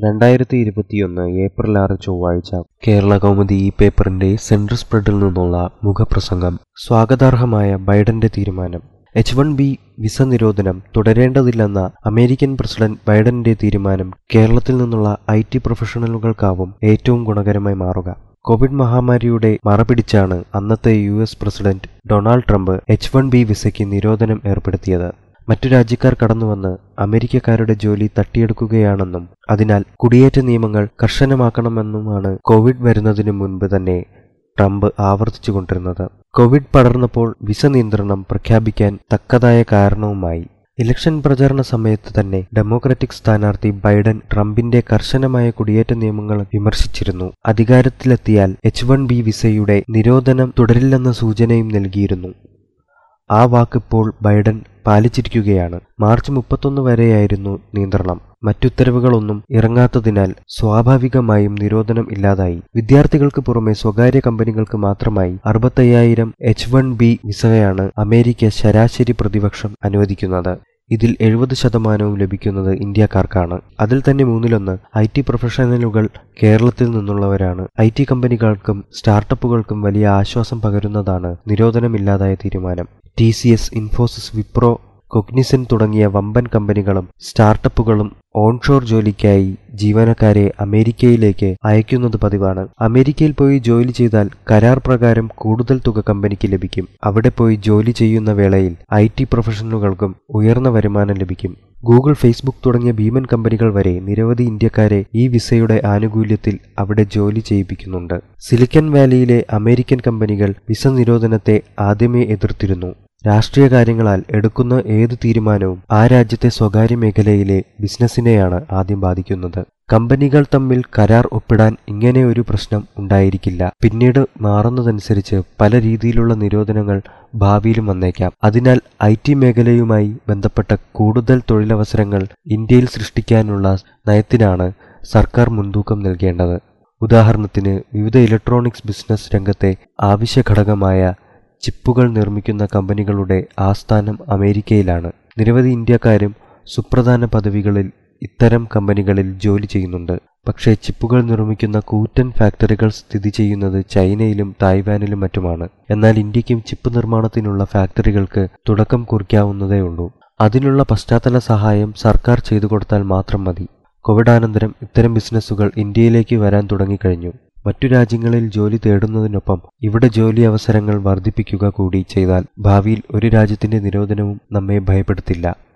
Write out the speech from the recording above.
രണ്ടായിരത്തി ഇരുപത്തിയൊന്ന് ഏപ്രിൽ ആറ് ചൊവ്വാഴ്ച കേരള കൗമുദി ഈ പേപ്പറിന്റെ സെൻട്രൽ സ്പ്രെഡിൽ നിന്നുള്ള മുഖപ്രസംഗം സ്വാഗതാർഹമായ ബൈഡന്റെ തീരുമാനം എച്ച് വൺ ബി വിസ നിരോധനം തുടരേണ്ടതില്ലെന്ന അമേരിക്കൻ പ്രസിഡന്റ് ബൈഡന്റെ തീരുമാനം കേരളത്തിൽ നിന്നുള്ള ഐ ടി പ്രൊഫഷണലുകൾക്കാവും ഏറ്റവും ഗുണകരമായി മാറുക കോവിഡ് മഹാമാരിയുടെ മറപിടിച്ചാണ് അന്നത്തെ U S president Donald Trump H one B വിസയ്ക്ക് നിരോധനം ഏർപ്പെടുത്തിയത് മറ്റു രാജ്യക്കാർ കടന്നുവന്ന് അമേരിക്കക്കാരുടെ ജോലി തട്ടിയെടുക്കുകയാണെന്നും അതിനാൽ കുടിയേറ്റ നിയമങ്ങൾ കർശനമാക്കണമെന്നുമാണ് കോവിഡ് വരുന്നതിനു മുൻപ് തന്നെ ട്രംപ് ആവർത്തിച്ചുകൊണ്ടിരുന്നത് കോവിഡ് പടർന്നപ്പോൾ വിസ നിയന്ത്രണം പ്രഖ്യാപിക്കാൻ തക്കതായ കാരണവുമായി ഇലക്ഷൻ പ്രചാരണ സമയത്ത് തന്നെ ഡെമോക്രാറ്റിക് സ്ഥാനാർത്ഥി ബൈഡൻ ട്രംപിന്റെ കർശനമായ കുടിയേറ്റ നിയമങ്ങൾ വിമർശിച്ചിരുന്നു അധികാരത്തിലെത്തിയാൽ എച്ച് വൺ ബി വിസയുടെ നിരോധനം തുടരില്ലെന്ന സൂചനയും നൽകിയിരുന്നു ആ വാക്കിപ്പോൾ ബൈഡൻ പാലിച്ചിരിക്കുകയാണ് മാർച്ച് മുപ്പത്തൊന്ന് വരെയായിരുന്നു നിയന്ത്രണം മറ്റുത്തരവുകളൊന്നും ഇറങ്ങാത്തതിനാൽ സ്വാഭാവികമായും നിരോധനം ഇല്ലാതായി വിദ്യാർത്ഥികൾക്ക് പുറമെ സ്വകാര്യ കമ്പനികൾക്ക് മാത്രമായി അറുപത്തയ്യായിരം എച്ച് വൺ ബി വിസയാണ് അമേരിക്ക ശരാശരി പ്രതിവർഷം അനുവദിക്കുന്നത് ഇതിൽ എഴുപത് ശതമാനവും ലഭിക്കുന്നത് ഇന്ത്യക്കാർക്കാണ് അതിൽ തന്നെ മൂന്നിലൊന്ന് ഐ ടി പ്രൊഫഷണലുകൾ കേരളത്തിൽ നിന്നുള്ളവരാണ് ഐ ടി കമ്പനികൾക്കും സ്റ്റാർട്ടപ്പുകൾക്കും വലിയ ആശ്വാസം പകരുന്നതാണ് നിരോധനമില്ലാതായ തീരുമാനം T C S Infosys Wipro Cognizant തുടങ്ങിയ വമ്പൻ കമ്പനികളും സ്റ്റാർട്ടപ്പുകളും ഓൺഷോർ ജോലിക്കായി ജീവനക്കാരെ അമേരിക്കയിലേക്ക് അയക്കുന്നത് പതിവാണ് അമേരിക്കയിൽ പോയി ജോലി ചെയ്താൽ കരാർ പ്രകാരം കൂടുതൽ തുക കമ്പനിക്ക് ലഭിക്കും അവിടെ പോയി ജോലി ചെയ്യുന്ന വേളയിൽ ഐ ടി പ്രൊഫഷണലുകൾക്കും ഉയർന്ന വരുമാനം ലഭിക്കും ഗൂഗിൾ ഫേസ്ബുക്ക് തുടങ്ങിയ ഭീമൻ കമ്പനികൾ വരെ നിരവധി ഇന്ത്യക്കാരെ ഈ വിസയുടെ ആനുകൂല്യത്തിൽ അവിടെ ജോലി ചെയ്യിപ്പിക്കുന്നുണ്ട് സിലിക്കൺ വാലിയിലെ അമേരിക്കൻ കമ്പനികൾ വിസ നിരോധനത്തെ ആദ്യമേ എതിർത്തിരുന്നു രാഷ്ട്രീയ കാര്യങ്ങളാൽ എടുക്കുന്ന ഏത് തീരുമാനവും ആ രാജ്യത്തെ സ്വകാര്യ മേഖലയിലെ ബിസിനസ്സിനെയാണ് ആദ്യം ബാധിക്കുന്നത് കമ്പനികൾ തമ്മിൽ കരാർ ഒപ്പിടാൻ ഇങ്ങനെ ഒരു പ്രശ്നം ഉണ്ടായിരിക്കില്ല പിന്നീട് മാറുന്നതനുസരിച്ച് പല രീതിയിലുള്ള നിരോധനങ്ങൾ ഭാവിയിലും വന്നേക്കാം അതിനാൽ ഐ ടി മേഖലയുമായി ബന്ധപ്പെട്ട കൂടുതൽ തൊഴിലവസരങ്ങൾ ഇന്ത്യയിൽ സൃഷ്ടിക്കാനുള്ള നയത്തിനാണ് സർക്കാർ മുൻതൂക്കം നൽകേണ്ടത് ഉദാഹരണത്തിന് വിവിധ ഇലക്ട്രോണിക്സ് ബിസിനസ് രംഗത്തെ ആവശ്യ ഘടകമായ ചിപ്പുകൾ നിർമ്മിക്കുന്ന കമ്പനികളുടെ ആസ്ഥാനം അമേരിക്കയിലാണ് നിരവധി ഇന്ത്യക്കാരും സുപ്രധാന പദവികളിൽ ഇത്തരം കമ്പനികളിൽ ജോലി ചെയ്യുന്നുണ്ട് പക്ഷേ ചിപ്പുകൾ നിർമ്മിക്കുന്ന കൂറ്റൻ ഫാക്ടറികൾ സ്ഥിതി ചെയ്യുന്നത് ചൈനയിലും തായ്വാനിലും മറ്റുമാണ് എന്നാൽ ഇന്ത്യക്കും ചിപ്പ് നിർമ്മാണത്തിനുള്ള ഫാക്ടറികൾക്ക് തുടക്കം കുറിക്കാവുന്നതേ ഉള്ളൂ അതിനുള്ള പശ്ചാത്തല സഹായം സർക്കാർ ചെയ്തു കൊടുത്താൽ മാത്രം മതി കോവിഡാനന്തരം ഇത്തരം ബിസിനസ്സുകൾ ഇന്ത്യയിലേക്ക് വരാൻ തുടങ്ങിക്കഴിഞ്ഞു മറ്റു രാജ്യങ്ങളിൽ ജോലി തേടുന്നതിനൊപ്പം ഇവിടെ ജോലി അവസരങ്ങൾ വർദ്ധിപ്പിക്കുക കൂടി ചെയ്താൽ ഭാവിയിൽ ഒരു രാജ്യത്തിന്റെ നിരോധനവും നമ്മെ ഭയപ്പെടുത്തില്ല